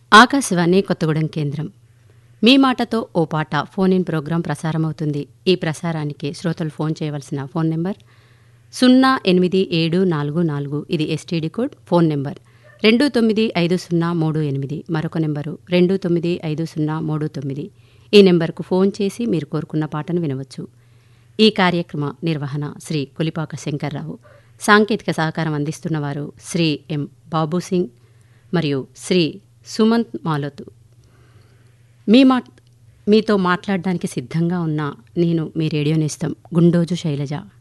ఆకాశవాణి కొత్తగూడెం కేంద్రం మీ మాటతో ఓ పాట ఫోన్ ఇన్ ప్రోగ్రాం ప్రసారమవుతుంది ఈ ప్రసారానికి శ్రోతలు ఫోన్ చేయవలసిన ఫోన్ నెంబర్ సున్నా ఎనిమిది ఏడు నాలుగు నాలుగు ఇది ఎస్టీడీ కోడ్ ఫోన్ నెంబర్ రెండు తొమ్మిది ఐదు సున్నా మూడు ఎనిమిది మరొక నెంబరు రెండు తొమ్మిది ఐదు సున్నా మూడు తొమ్మిది ఈ నెంబర్కు ఫోన్ చేసి మీరు కోరుకున్న పాటను వినవచ్చు ఈ కార్యక్రమ నిర్వహణ శ్రీ కులిపాక శంకర్రావు సాంకేతిక సహకారం అందిస్తున్నవారు శ్రీ ఎం బాబు సింగ్ మరియు శ్రీ సుమంత్ మాలోతు మీ మా మీతో మాట్లాడడానికి సిద్ధంగా ఉన్న నేను మీ రేడియో నేస్తం గుండోజు శైలజ